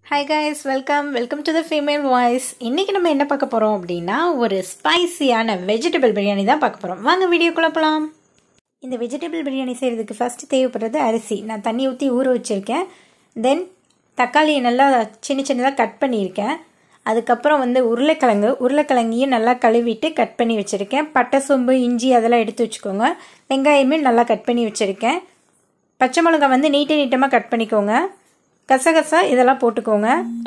hi guys welcome welcome to the female voice இன்றைக்கி நம்ம என்ன பார்க்க போகிறோம் அப்படின்னா ஒரு ஸ்பைசியான வெஜிடபிள் பிரியாணி தான் பார்க்க போகிறோம் வாங்க வீடியோக்குள்ளே போகலாம் இந்த வெஜிடபிள் பிரியாணி செய்கிறதுக்கு ஃபஸ்ட்டு தேவைப்படுறது அரிசி நான் தண்ணி ஊற்றி ஊற வச்சுருக்கேன் தென் தக்காளியை நல்லா சின்ன சின்னதாக கட் பண்ணியிருக்கேன் அதுக்கப்புறம் வந்து உருளைக்கிழங்கு உருளைக்கிழங்கையும் நல்லா கழுவிட்டு கட் பண்ணி வச்சுருக்கேன் பட்டை சோம்பு இஞ்சி அதெல்லாம் எடுத்து வச்சுக்கோங்க வெங்காயமே நல்லா கட் பண்ணி வச்சுருக்கேன் பச்சை மிளகாய் வந்து நீட்ட நீட்டமாக கட் பண்ணிக்கோங்க கசகசா இதெல்லாம் போட்டுக்கோங்க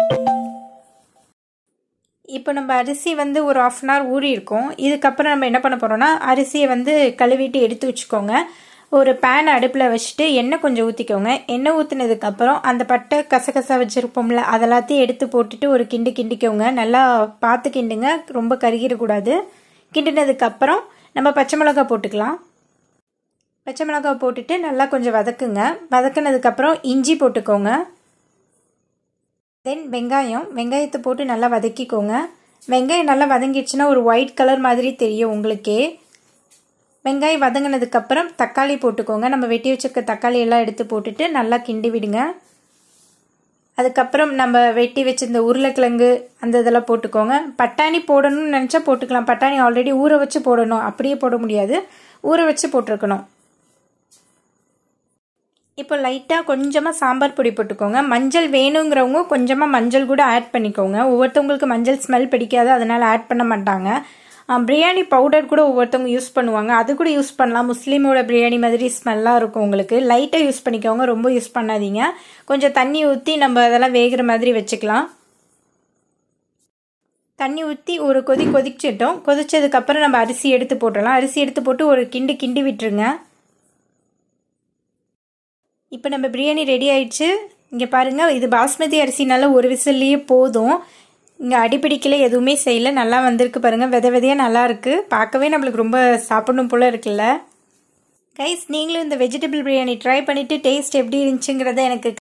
இப்போ நம்ம அரிசி வந்து ஒரு ஆஃப் அன் ஹவர் ஊறி இருக்கும் இதுக்கப்புறம் நம்ம என்ன பண்ண போகிறோம்னா அரிசியை வந்து கழுவிட்டு எடுத்து வச்சுக்கோங்க ஒரு பேன் அடுப்பில் வச்சுட்டு எண்ணெய் கொஞ்சம் ஊற்றிக்கோங்க எண்ணெய் ஊற்றினதுக்கப்புறம் அந்த பட்டை கசகசா வச்சுருப்போம்ல அதெல்லாத்தையும் எடுத்து போட்டுட்டு ஒரு கிண்டு கிண்டிக்கோங்க நல்லா பார்த்து கிண்டுங்க ரொம்ப கருகிடக்கூடாது கிண்டினதுக்கப்புறம் நம்ம பச்சை மிளகா போட்டுக்கலாம் பச்சை மிளகாய் போட்டுட்டு நல்லா கொஞ்சம் வதக்குங்க வதக்குனதுக்கப்புறம் இஞ்சி போட்டுக்கோங்க தென் வெங்காயம் வெங்காயத்தை போட்டு நல்லா வதக்கிக்கோங்க வெங்காயம் நல்லா வதங்கிடுச்சுன்னா ஒரு ஒயிட் கலர் மாதிரி தெரியும் உங்களுக்கே வெங்காயம் வதங்கினதுக்கப்புறம் தக்காளி போட்டுக்கோங்க நம்ம வெட்டி வச்சிருக்க தக்காளி எல்லாம் எடுத்து போட்டுட்டு நல்லா கிண்டி விடுங்க அதுக்கப்புறம் நம்ம வெட்டி வச்சிருந்த உருளைக்கிழங்கு அந்த இதெல்லாம் போட்டுக்கோங்க பட்டாணி போடணும்னு நினச்சா போட்டுக்கலாம் பட்டாணி ஆல்ரெடி ஊற வச்சு போடணும் அப்படியே போட முடியாது ஊற வச்சு போட்டிருக்கணும் இப்போ லைட்டாக கொஞ்சமாக சாம்பார் பொடி போட்டுக்கோங்க மஞ்சள் வேணுங்கிறவங்க கொஞ்சமாக மஞ்சள் கூட ஆட் பண்ணிக்கோங்க ஒவ்வொருத்தவங்களுக்கு மஞ்சள் ஸ்மெல் பிடிக்காது அதனால் ஆட் பண்ண மாட்டாங்க பிரியாணி பவுடர் கூட ஒவ்வொருத்தவங்க யூஸ் பண்ணுவாங்க அது கூட யூஸ் பண்ணலாம் முஸ்லீமோட பிரியாணி மாதிரி ஸ்மெல்லாக இருக்கும் உங்களுக்கு லைட்டாக யூஸ் பண்ணிக்கோங்க ரொம்ப யூஸ் பண்ணாதீங்க கொஞ்சம் தண்ணி ஊற்றி நம்ம அதெல்லாம் வேகிற மாதிரி வச்சுக்கலாம் தண்ணி ஊற்றி ஒரு கொதி கொதிச்சிட்டோம் கொதிச்சதுக்கப்புறம் நம்ம அரிசி எடுத்து போட்டுடலாம் அரிசி எடுத்து போட்டு ஒரு கிண்டு கிண்டி விட்டுருங்க இப்போ நம்ம பிரியாணி ரெடி ஆயிடுச்சு இங்கே பாருங்கள் இது பாஸ்மதி அரிசினால ஒரு விசில்லையே போதும் இங்கே அடிப்பிடிக்கல எதுவுமே செய்யல நல்லா வந்திருக்கு பாருங்கள் வித விதையாக நல்லா இருக்குது பார்க்கவே நம்மளுக்கு ரொம்ப சாப்பிடணும் போல இருக்குல்ல கைஸ் நீங்களும் இந்த வெஜிடபிள் பிரியாணி ட்ரை பண்ணிவிட்டு டேஸ்ட் எப்படி இருந்துச்சுங்கிறத எனக்கு